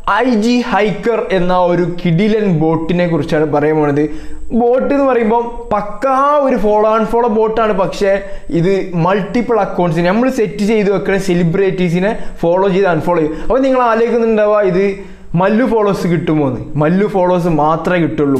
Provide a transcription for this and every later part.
I G hiker എന്ന ഒരു കിഡിലൻ ബോട്ടിനെ കുറിച്ചാണ് പറയാൻ പോണത് ബോട്ട് എന്ന് പറയുമ്പോൾ പക്കാ ഒരു ഫോളോ ആൻഡ് ഫോളോ ബോട്ടാണ് പക്ഷേ ഇത് മൾട്ടിപ്പിൾ അക്കൗണ്ട്സിന് നമ്മൾ സെറ്റ് ചെയ്ത് വെക്കുന്ന സെലിബ്രിറ്റീസിനെ ഫോളോ ചെയ്ത് അൺഫോളോ ചെയ്യും അപ്പോൾ നിങ്ങൾ ആലോചിക്കുന്നുണ്ടാവുക ഇത് മല്ലു ഫോളോവേഴ്സ് കിട്ടുമോ എന്ന് മല്ലു ഫോളോവേഴ്സ് മാത്രമേ കിട്ടുള്ളൂ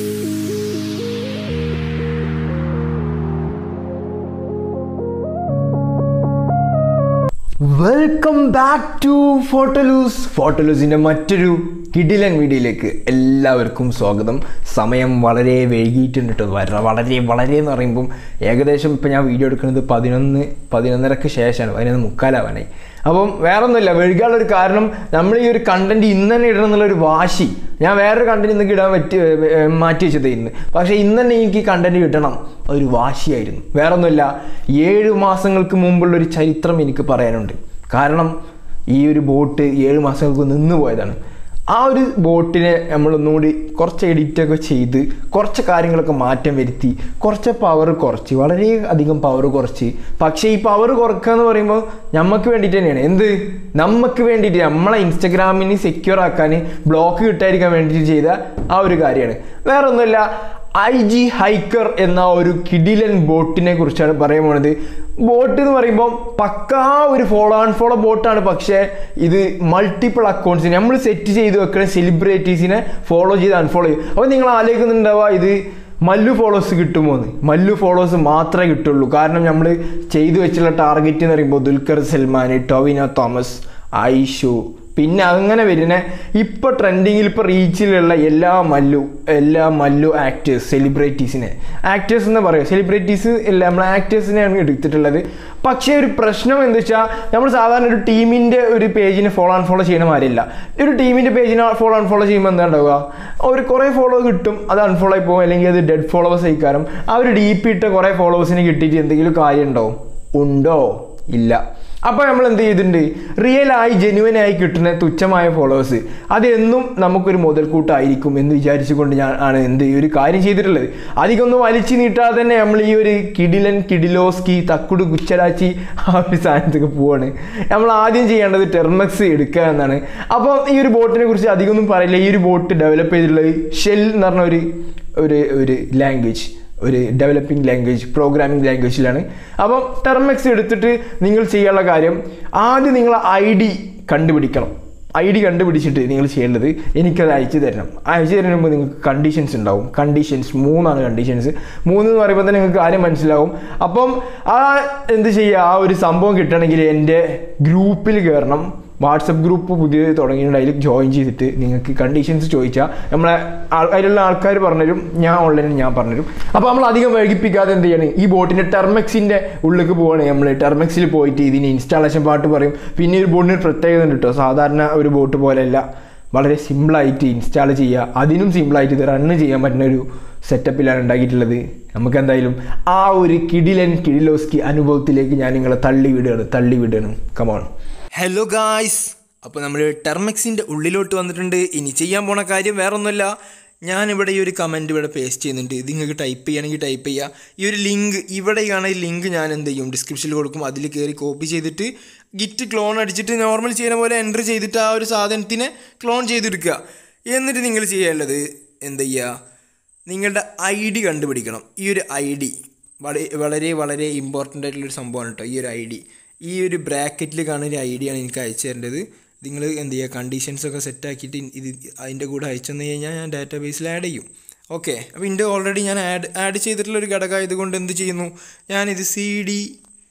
വെൽക്കം ബാക്ക് ടു ഫോട്ടോലൂസ് ഫോട്ടോലൂസിൻ്റെ മറ്റൊരു കിടിലൻ വീഡിയോയിലേക്ക് എല്ലാവർക്കും സ്വാഗതം സമയം വളരെ വൈകിയിട്ടുണ്ട് കേട്ടോ വര- വളരെ വളരെ എന്ന് പറയുമ്പം ഏകദേശം ഇപ്പം ഞാൻ വീഡിയോ എടുക്കുന്നത് പതിനൊന്ന് പതിനൊന്നരക്ക് ശേഷമാണ് പതിനൊന്ന് മുക്കാലാവാനായി അപ്പം വേറെ ഒന്നുമില്ല വൈകാനുള്ള ഒരു കാരണം നമ്മൾ ഈ ഒരു കണ്ടന്റ് ഇന്ന് തന്നെ ഇടണം എന്നുള്ളൊരു വാശി ഞാൻ വേറൊരു കണ്ടന്റ് ഇന്നൊക്കെ ഇടാൻ പറ്റി ഏ, മാറ്റി വെച്ചത് ഇന്ന് പക്ഷേ ഇന്ന് തന്നെ എനിക്ക് കണ്ടന്റ് കിട്ടണം ഒരു വാശിയായിരുന്നു വേറെ ഒന്നുമില്ല ഏഴ് മാസങ്ങൾക്ക് മുമ്പുള്ള ഒരു ചരിത്രം എനിക്ക് പറയാനുണ്ട് കാരണം ഈ ഒരു ബോട്ട് ഏഴ് മാസങ്ങൾക്ക് നിന്ന് പോയതാണ് ആ ഒരു ബോട്ടിനെ നമ്മളൊന്നുകൂടി കുറച്ച് എഡിറ്റൊക്കെ ചെയ്ത് കുറച്ച് കാര്യങ്ങളൊക്കെ മാറ്റം വരുത്തി കുറച്ച് പവർ കുറച്ച് വളരെ അധികം പവർ കുറച്ച് പക്ഷേ ഈ പവർ കുറക്കുക എന്ന് പറയുമ്പോൾ നമുക്ക് വേണ്ടിയിട്ട് തന്നെയാണ് എന്ത് നമുക്ക് വേണ്ടിയിട്ട് നമ്മളെ ഇൻസ്റ്റഗ്രാമിന് സെക്യൂർ ആക്കാൻ ബ്ലോക്ക് കിട്ടാതിരിക്കാൻ വേണ്ടിയിട്ട് ചെയ്ത ആ ഒരു കാര്യമാണ് വേറെ ഒന്നുമില്ല ഐ ജി ഹൈക്കർ എന്ന ഒരു കിഡിലൻ ബോട്ടിനെ കുറിച്ചാണ് പറയാൻ പോണത് ബോട്ട് എന്ന് പറയുമ്പോൾ പക്കാ ഒരു ഫോളോ ആൻഡ് ഫോളോ ബോട്ടാണ് പക്ഷേ ഇത് മൾട്ടിപ്പിൾ അക്കൗണ്ട്സിന് നമ്മൾ സെറ്റ് ചെയ്ത് വെക്കുന്ന സെലിബ്രിറ്റീസിനെ ഫോളോ ചെയ്ത് അൺഫോളോ ചെയ്യും അപ്പോൾ നിങ്ങൾ ആലോചിക്കുന്നുണ്ടാവുക ഇത് മല്ലു ഫോളോവേഴ്സ് കിട്ടുമോ എന്ന് മല്ലു ഫോളോവേഴ്സ് മാത്രമേ കിട്ടുള്ളൂ കാരണം നമ്മൾ ചെയ്തു വെച്ചുള്ള ടാർഗറ്റ് എന്ന് പറയുമ്പോൾ ദുൽഖർ സൽമാൻ ടൊവിനോ തോമസ് ഐഷു പിന്നെ അങ്ങനെ വരുന്ന ഇപ്പോൾ ട്രെൻഡിങ്ങിൽ ഇപ്പോൾ റീച്ചിലുള്ള എല്ലാ മല്ലു എല്ലാ മല്ലു ആക്ടേഴ്സ് സെലിബ്രിറ്റീസിനെ ആക്ടേഴ്സ് എന്ന് പറയുക സെലിബ്രിറ്റീസ് അല്ല നമ്മൾ ആക്ടേഴ്സിനെയാണ് എടുത്തിട്ടുള്ളത് പക്ഷേ ഒരു പ്രശ്നം എന്താ വെച്ചാൽ നമ്മൾ സാധാരണ ഒരു ടീമിൻ്റെ ഒരു പേജിനെ ഫോളോ ആൻഡ് ഫോളോ ചെയ്യണ മാതിരില്ല ഒരു ടീമിൻ്റെ പേജിനെ ഫോളോ ആൻഡ് ഫോളോ ചെയ്യുമ്പോൾ എന്താ ഉണ്ടാവുക ഒരു കുറേ ഫോളോ കിട്ടും അത് അൺഫോളോ ആയി പോകും അല്ലെങ്കിൽ അത് ഡെഡ് ഫോളോവേഴ്സ് ആയിക്കാരം ആ ഒരു ഡീപ്പ് ഇട്ട കുറേ ഫോളോവേഴ്സിന് കിട്ടിയിട്ട് എന്തെങ്കിലും കാര്യം ഉണ്ടാവും ഉണ്ടോ ഇല്ല അപ്പോൾ നമ്മൾ എന്ത് ചെയ്തിട്ടുണ്ട് റിയൽ ആയി ജെന്യുവൻ ആയി കിട്ടുന്ന തുച്ഛമായ ഫോളോവേഴ്സ് അതെന്നും നമുക്കൊരു മുതൽക്കൂട്ടായിരിക്കും എന്ന് വിചാരിച്ചുകൊണ്ട് ഞാൻ ആണ് എന്ത് ഈ ഒരു കാര്യം ചെയ്തിട്ടുള്ളത് അധികം ഒന്നും വലിച്ചു നീട്ടാതെ തന്നെ നമ്മൾ ഈ ഒരു കിടിലൻ കിഡിലോസ്കി തക്കുട് കുച്ചലാച്ചി ആ ഒരു സാധനത്തൊക്കെ പോവാണ് നമ്മൾ ആദ്യം ചെയ്യേണ്ടത് ടെർമക്സ് എടുക്കുക എന്നാണ് അപ്പോൾ ഈ ഒരു ബോട്ടിനെ കുറിച്ച് അധികം ഒന്നും പറയില്ല ഈ ഒരു ബോട്ട് ഡെവലപ്പ് ചെയ്തിട്ടുള്ളത് ഷെൽ എന്ന് പറഞ്ഞ ഒരു ഒരു ഒരു ലാംഗ്വേജ് ഒരു ഡെവലപ്പിംഗ് ലാംഗ്വേജ് പ്രോഗ്രാമിംഗ് ലാംഗ്വേജിലാണ് അപ്പം ടെർമെക്സ് എടുത്തിട്ട് നിങ്ങൾ ചെയ്യാനുള്ള കാര്യം ആദ്യം നിങ്ങൾ ഐ ഡി കണ്ടുപിടിക്കണം ഐ ഡി കണ്ടുപിടിച്ചിട്ട് നിങ്ങൾ ചെയ്യേണ്ടത് എനിക്കത് അയച്ചു തരണം അയച്ചു തരുമ്പോൾ നിങ്ങൾക്ക് കണ്ടീഷൻസ് ഉണ്ടാവും കണ്ടീഷൻസ് മൂന്നാണ് കണ്ടീഷൻസ് മൂന്ന് എന്ന് പറയുമ്പോൾ തന്നെ നിങ്ങൾക്ക് കാര്യം മനസ്സിലാവും അപ്പം ആ എന്ത് ചെയ്യുക ആ ഒരു സംഭവം കിട്ടണമെങ്കിൽ എൻ്റെ ഗ്രൂപ്പിൽ കയറണം വാട്സപ്പ് ഗ്രൂപ്പ് പുതിയത് തുടങ്ങിയിട്ടുണ്ട് അതിൽ ജോയിൻ ചെയ്തിട്ട് നിങ്ങൾക്ക് കണ്ടീഷൻസ് ചോദിച്ചാൽ നമ്മളെ ആൾ- അതിലുള്ള ആൾക്കാർ പറഞ്ഞുതരും ഞാൻ ഓൺലൈനിൽ ഞാൻ പറഞ്ഞുതരും അപ്പോൾ നമ്മൾ അധികം വൈകിപ്പിക്കാതെ എന്ത് ചെയ്യണം ഈ ബോട്ടിൻ്റെ ടെർമെക്സിൻ്റെ ഉള്ളിലേക്ക് പോവാണ് നമ്മൾ ടെർമെക്സിൽ പോയിട്ട് ഇതിന് ഇൻസ്റ്റാളേഷൻ പാട്ട് പറയും പിന്നെ ഒരു ബോട്ടിന് ഒരു പ്രത്യേകത ഉണ്ട് കേട്ടോ സാധാരണ ഒരു ബോട്ട് പോലെയല്ല വളരെ സിമ്പിളായിട്ട് ഇൻസ്റ്റാൾ ചെയ്യുക അതിനും സിമ്പിളായിട്ട് ഇത് റണ്ണ് ചെയ്യാൻ പറ്റുന്ന ഒരു സെറ്റപ്പിലാണ് ഉണ്ടാക്കിയിട്ടുള്ളത് നമുക്ക് എന്തായാലും ആ ഒരു കിടിലൻ കിടിലോസ്കി അനുഭവത്തിലേക്ക് ഞാൻ നിങ്ങളെ തള്ളി വിടുകയാണ് തള്ളി വിടുകയാണ് കമോൺ ഹലോ ഗായ്സ് അപ്പോൾ നമ്മൾ ടെർമെക്സിൻ്റെ ഉള്ളിലോട്ട് വന്നിട്ടുണ്ട് ഇനി ചെയ്യാൻ പോണ കാര്യം വേറെ ഒന്നുമല്ല ഞാനിവിടെ ഈ ഒരു കമൻറ്റ് ഇവിടെ പേസ്റ്റ് ചെയ്യുന്നുണ്ട് ഇത് നിങ്ങൾക്ക് ടൈപ്പ് ചെയ്യണമെങ്കിൽ ടൈപ്പ് ചെയ്യുക ഈ ഒരു ലിങ്ക് ഇവിടെയാണ് ഈ ലിങ്ക് ഞാൻ എന്ത് ചെയ്യും ഡിസ്ക്രിപ്ഷനിൽ കൊടുക്കും അതിൽ കയറി കോപ്പി ചെയ്തിട്ട് ഗിറ്റ് ക്ലോൺ അടിച്ചിട്ട് നോർമൽ ചെയ്യുന്ന പോലെ എൻ്റർ ചെയ്തിട്ട് ആ ഒരു സാധനത്തിനെ ക്ലോൺ ചെയ്തെടുക്കുക എന്നിട്ട് നിങ്ങൾ ചെയ്യേണ്ടത് എന്ത് ചെയ്യുക നിങ്ങളുടെ ഐ ഡി കണ്ടുപിടിക്കണം ഈ ഒരു ഐ ഡി വളരെ വളരെ വളരെ ഇമ്പോർട്ടൻ്റ് ആയിട്ടുള്ളൊരു സംഭവമാണ് കേട്ടോ ഈ ഒരു ഐ ഡി ഈ ഒരു ബ്രാക്കറ്റിൽ കാണുന്ന ഒരു ഐ ഡിയാണ് എനിക്ക് അയച്ചു തരേണ്ടത് നിങ്ങൾ എന്ത് ചെയ്യുക കണ്ടീഷൻസ് ഒക്കെ സെറ്റ് ആക്കിയിട്ട് ഇത് അതിൻ്റെ കൂടെ അയച്ചു തന്നു കഴിഞ്ഞാൽ ഞാൻ ഡാറ്റാ ബേസിൽ ആഡ് ചെയ്യും ഓക്കെ അപ്പോൾ ഇതിൻ്റെ ഓൾറെഡി ഞാൻ ആഡ് ആഡ് ചെയ്തിട്ടുള്ള ഒരു ഘടകം ഇതുകൊണ്ട് എന്ത് ചെയ്യുന്നു ഞാനിത് സി ഡി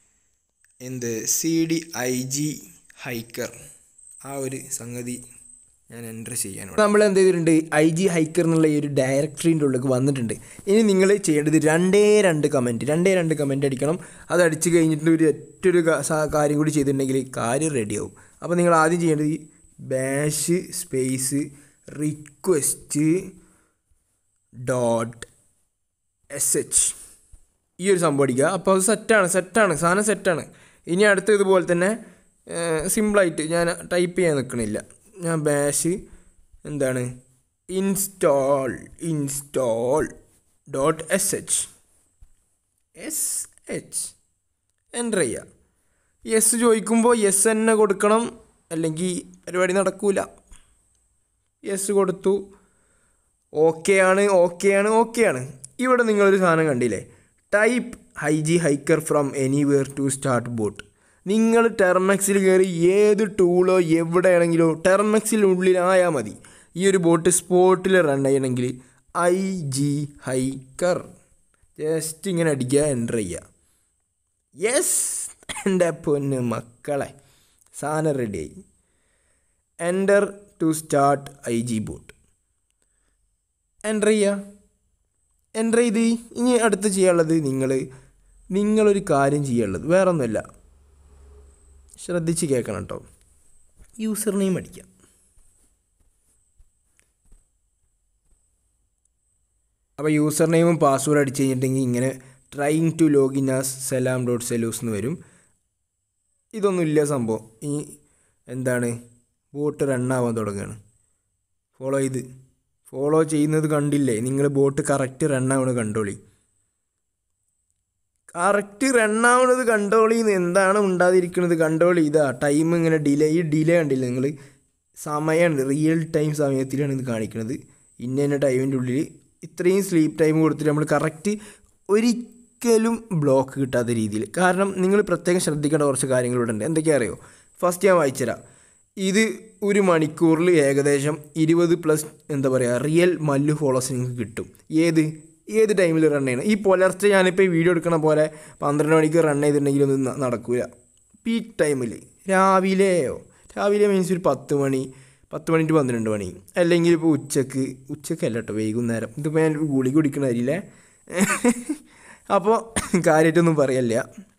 എന്ത് സി ഡി ഐ ജി ഹൈക്കർ ആ ഒരു സംഗതി ഞാൻ എൻ്റർ ചെയ്യാനുണ്ട് നമ്മൾ എന്ത് ചെയ്തിട്ടുണ്ട് ഐ ജി ഹൈക്കർ എന്നുള്ള ഈ ഒരു ഡയറക്ടറിൻ്റെ ഉള്ളിലേക്ക് വന്നിട്ടുണ്ട് ഇനി നിങ്ങൾ ചെയ്യേണ്ടത് രണ്ടേ രണ്ട് കമൻറ്റ് രണ്ടേ രണ്ട് കമൻറ്റ് അടിക്കണം അത് അടിച്ച് കഴിഞ്ഞിട്ട് ഒരു ഒറ്റൊരു ക- സ- കാര്യം കൂടി ചെയ്തിട്ടുണ്ടെങ്കിൽ കാര്യം റെഡിയാവും അപ്പോൾ നിങ്ങൾ ആദ്യം ചെയ്യേണ്ടത് ഈ bash space request dot S H ഈ ഒരു സംഭവം അടിക്കുക അപ്പോൾ അത് സെറ്റാണ് സെറ്റാണ് സാധനം സെറ്റാണ് ഇനി അടുത്ത ഇതുപോലെ തന്നെ സിമ്പിളായിട്ട് ഞാൻ ടൈപ്പ് ചെയ്യാൻ നിൽക്കണില്ല ഞാൻ ബാഷ് എന്താണ് install install dot S H S H enter ചെയ്യുക യെസ് ചോദിക്കുമ്പോൾ യെസ് തന്നെ കൊടുക്കണം അല്ലെങ്കിൽ പരിപാടി നടക്കൂല യെസ് കൊടുത്തു ഓക്കെ ആണ് ഓക്കെ ആണ് ഓക്കെ ആണ് ഇവിടെ നിങ്ങളൊരു സാധനം കണ്ടില്ലേ type hi G hiker from anywhere to start bot നിങ്ങൾ ടെർമെക്സിൽ കയറി ഏത് ടൂളോ എവിടെയാണെങ്കിലോ ടെർമെക്സിനുള്ളിലായാൽ മതി ഈ ഒരു ബോട്ട് സ്പോട്ടിൽ റൺ ചെയ്യണമെങ്കിൽ ഐ ജി ഹൈക്കർ ജസ്റ്റ് ഇങ്ങനെ അടിക്കുക എൻ്റർ ചെയ്യുക യെസ് എൻ്റെ പൊന്ന് മക്കളെ സാധനം റെഡിയായി enter to start I G bot enter ചെയ്യുക എൻ്റർ ചെയ്ത് ഇനി അടുത്ത് ചെയ്യാനുള്ളത് നിങ്ങൾ നിങ്ങളൊരു കാര്യം ചെയ്യാനുള്ളത് വേറെ ഒന്നുമില്ല ശ്രദ്ധിച്ച് കേൾക്കണം കേട്ടോ യൂസർ നെയിം അടിക്കാം അപ്പോൾ യൂസർ നെയിമും പാസ്വേഡ് അടിച്ച് കഴിഞ്ഞിട്ടുണ്ടെങ്കിൽ ഇങ്ങനെ trying to login as Salam dot സെലൂസ് എന്ന് വരും ഇതൊന്നുമില്ല സംഭവം ഈ എന്താണ് ബോട്ട് റണ്ണാവാൻ തുടങ്ങുകയാണ് ഫോളോ ചെയ്ത് ഫോളോ ചെയ്യുന്നത് കണ്ടില്ലേ നിങ്ങൾ ബോട്ട് കറക്റ്റ് റണ്ണാവണത് കണ്ടോളി കറക്റ്റ് റണ്ണാവണത് കണ്ടോളി എന്ന് എന്താണ് ഉണ്ടാതിരിക്കുന്നത് കണ്ടോളി ഇതാ ടൈം ഇങ്ങനെ ഡിലേ ഈ ഡിലേ കണ്ടില്ല നിങ്ങൾ സമയമാണ് റിയൽ ടൈം സമയത്തിലാണ് ഇത് കാണിക്കുന്നത് ഇന്ന ഇന്ന ടൈമിൻ്റെ ഉള്ളിൽ ഇത്രയും സ്ലീപ്പ് ടൈം കൊടുത്തിട്ട് നമ്മൾ കറക്റ്റ് ഒരിക്കലും ബ്ലോക്ക് കിട്ടാത്ത രീതിയിൽ കാരണം നിങ്ങൾ പ്രത്യേകം ശ്രദ്ധിക്കേണ്ട കുറച്ച് കാര്യങ്ങൾ ഇവിടെ ഉണ്ട് എന്തൊക്കെയാ അറിയോ ഫസ്റ്റ് ഞാൻ വായിച്ചുതരാം ഇത് ഒരു മണിക്കൂറിൽ ഏകദേശം ഇരുപത് പ്ലസ് എന്താ പറയുക റിയൽ മല്ലു ഫോളോസ് നിങ്ങൾക്ക് കിട്ടും ഏത് ഏത് ടൈമിൽ റൺ ചെയ്യണം ഈ പുലർച്ചെ ഞാനിപ്പോൾ ഈ വീഡിയോ എടുക്കണ പോലെ പന്ത്രണ്ട് മണിക്ക് റൺ ചെയ്തിട്ടുണ്ടെങ്കിലൊന്നും ന- നടക്കൂല പീക്ക് ടൈമിൽ രാവിലെയോ രാവിലെ മീൻസ് ഒരു പത്ത് മണി പത്ത് മണി ടു പന്ത്രണ്ട് മണി അല്ലെങ്കിൽ ഇപ്പോൾ ഉച്ചക്ക് ഉച്ചക്കല്ല കേട്ടോ വൈകുന്നേരം ഇതിപ്പോൾ ഞാൻ ഗുളി കുടിക്കണ അരിയില്ലേ അപ്പോൾ കാര്യമായിട്ടൊന്നും പറയല്ല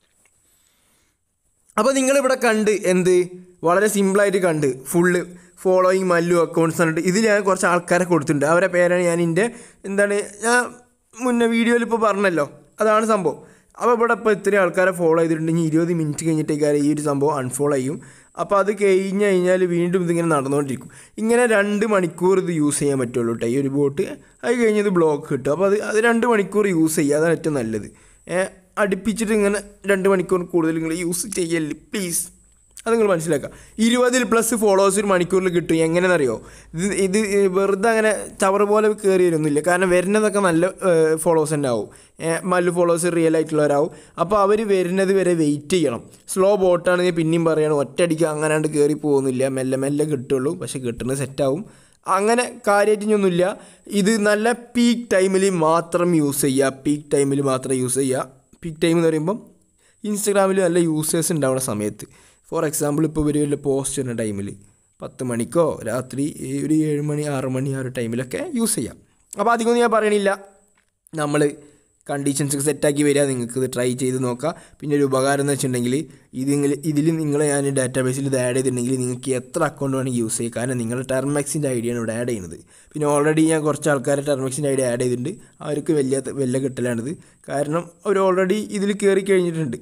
അപ്പോൾ നിങ്ങളിവിടെ കണ്ട് എന്ത് വളരെ സിമ്പിളായിട്ട് കണ്ട് ഫുള്ള് ഫോളോയിങ് മല്ലു അക്കൗണ്ട്സ് എന്നിട്ട് ഇതിൽ ഞാൻ കുറച്ച് ആൾക്കാരെ കൊടുത്തിട്ടുണ്ട് അവരെ പേരാണ് ഞാൻ എൻ്റെ എന്താണ് ഞാൻ മുന്നേ വീഡിയോയിൽ ഇപ്പോൾ പറഞ്ഞല്ലോ അതാണ് സംഭവം അപ്പോൾ ഇവിടെ ഇപ്പോൾ ഇത്രയും ആൾക്കാരെ ഫോളോ ചെയ്തിട്ടുണ്ടെങ്കിൽ ഇരുപത് മിനിറ്റ് കഴിഞ്ഞിട്ടേക്കാരെ ഈ ഒരു സംഭവം അൺഫോളോ ചെയ്യും അപ്പോൾ അത് കഴിഞ്ഞ് കഴിഞ്ഞാൽ വീണ്ടും ഇതിങ്ങനെ നടന്നുകൊണ്ടിരിക്കും ഇങ്ങനെ രണ്ട് മണിക്കൂർ ഇത് യൂസ് ചെയ്യാൻ പറ്റുള്ളൂ കേട്ടോ ഈ ഒരു ബോട്ട് അത് കഴിഞ്ഞ് ഇത് ബ്ലോക്ക് കിട്ടും അപ്പോൾ അത് അത് രണ്ട് മണിക്കൂർ യൂസ് ചെയ്യുക അതാണ് ഏറ്റവും നല്ലത് ഏ, അടുപ്പിച്ചിട്ട് ഇങ്ങനെ രണ്ട് മണിക്കൂർ കൂടുതൽ നിങ്ങൾ യൂസ് ചെയ്യല്ലേ പ്ലീസ് അത് നിങ്ങൾ മനസ്സിലാക്കുക ഇരുപതിൽ പ്ലസ് ഫോളോവേഴ്സ് ഒരു മണിക്കൂറിൽ കിട്ടും എങ്ങനെയെന്നറിയോ ഇത് ഇത് വെറുതെ അങ്ങനെ ചവറ് പോലെ കയറി വരുന്നില്ല കാരണം വരുന്നതൊക്കെ നല്ല ഫോളോവേഴ്സ് തന്നെ ആവും ഏ, മല്ലു ഫോളോവേഴ്സ് റിയൽ ആയിട്ടുള്ളവരാവും അപ്പോൾ അവർ വരുന്നത് വരെ വെയിറ്റ് ചെയ്യണം സ്ലോ ബോട്ടാണെങ്കിൽ പിന്നെയും പറയണം ഒറ്റയടിക്ക് അങ്ങനാണ്ട് കയറി പോകുന്നില്ല മെല്ലെ മെല്ലെ കിട്ടുള്ളൂ പക്ഷെ കിട്ടുന്നത് സെറ്റാവും അങ്ങനെ കാര്യമായിട്ടൊന്നുമില്ല ഇത് നല്ല പീക്ക് ടൈമിൽ മാത്രം യൂസ് ചെയ്യുക പീക്ക് ടൈമിൽ മാത്രം യൂസ് ചെയ്യുക പീക്ക് ടൈം എന്ന് പറയുമ്പം ഇൻസ്റ്റഗ്രാമിൽ നല്ല യൂസേഴ്സ് ഉണ്ടാവുന്ന സമയത്ത് ഫോർ എക്സാമ്പിൾ ഇപ്പോൾ ഒരു വല്ല പോസ്റ്റ് ചെയ്യുന്ന ടൈമിൽ പത്ത് മണിക്കോ രാത്രി ഈ ഒരു ഏഴ് മണി ആറ് മണി ആ ഒരു ടൈമിലൊക്കെ യൂസ് ചെയ്യാം അപ്പോൾ അധികമൊന്നും ഞാൻ പറയണില്ല നമ്മൾ കണ്ടീഷൻസ് സെറ്റാക്കി വരിക നിങ്ങൾക്ക് ഇത് ട്രൈ ചെയ്ത് നോക്കാം പിന്നെ ഒരു ഉപകാരം എന്ന് വെച്ചിട്ടുണ്ടെങ്കിൽ ഇതിൽ ഇതിൽ നിങ്ങൾ ഞാൻ ഡാറ്റാബേസിൽ ഇത് ആഡ് ചെയ്തിട്ടുണ്ടെങ്കിൽ നിങ്ങൾക്ക് എത്ര അക്കൗണ്ട് വേണമെങ്കിൽ യൂസ് ചെയ്യാം കാരണം നിങ്ങളുടെ ടെർമെക്സിൻ്റെ ഐഡിയ ആണ് ഇവിടെ ആഡ് ചെയ്യുന്നത് പിന്നെ ഓൾറെഡി ഞാൻ കുറച്ച് ആൾക്കാരെ ടെർമെക്സിൻ്റെ ഐഡിയ ആഡ് ചെയ്തിട്ടുണ്ട് അവർക്ക് വലിയ വലിയ കിട്ടലാണിത് കാരണം അവർ ഓൾറെഡി ഇതിൽ കയറി കഴിഞ്ഞിട്ടുണ്ട്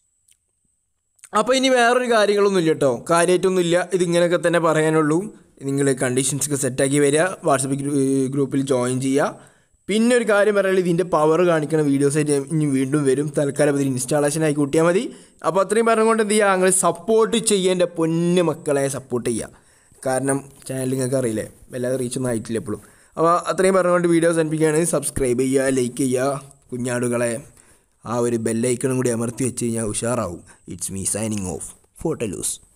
അപ്പോൾ ഇനി വേറൊരു കാര്യങ്ങളൊന്നുമില്ല കേട്ടോ കാര്യമായിട്ടൊന്നുമില്ല ഇതിങ്ങനെയൊക്കെ തന്നെ പറയാനുള്ളൂ നിങ്ങൾ കണ്ടീഷൻസൊക്കെ സെറ്റാക്കി വരിക വാട്സപ്പ് ഗ്രൂപ്പിൽ ജോയിൻ ചെയ്യുക പിന്നെ ഒരു കാര്യം പറയാനുള്ളത് ഇതിൻ്റെ പവർ കാണിക്കുന്ന വീഡിയോസ് ആയിട്ട് ഇനി വീണ്ടും വരും തൽക്കാലം ഇതിൽ ഇൻസ്റ്റാളേഷൻ ആയി കൂട്ടിയാൽ മതി അപ്പോൾ അത്രയും പറഞ്ഞുകൊണ്ട് എന്ത് ചെയ്യുക നിങ്ങൾ സപ്പോർട്ട് ചെയ്യേണ്ട പൊന്നു മക്കളെ സപ്പോർട്ട് ചെയ്യുക കാരണം ചാനൽ നിങ്ങൾക്ക് അറിയില്ലേ വല്ലാതെ റീച്ചൊന്നും ആയിട്ടില്ല എപ്പോഴും അപ്പോൾ അത്രയും പറഞ്ഞുകൊണ്ട് വീഡിയോസ് അനുപ്പിക്കുകയാണെങ്കിൽ സബ്സ്ക്രൈബ് ചെയ്യുക ലൈക്ക് ചെയ്യുക കുഞ്ഞാടുകളെ ആ ഒരു ബെല്ലൈക്കണും കൂടി അമർത്തി വെച്ച് കഴിഞ്ഞാൽ ഉഷാറാവും ഇറ്റ്സ് മീ സൈനിങ് ഓഫ് ഫോട്ടോ ലൂസ്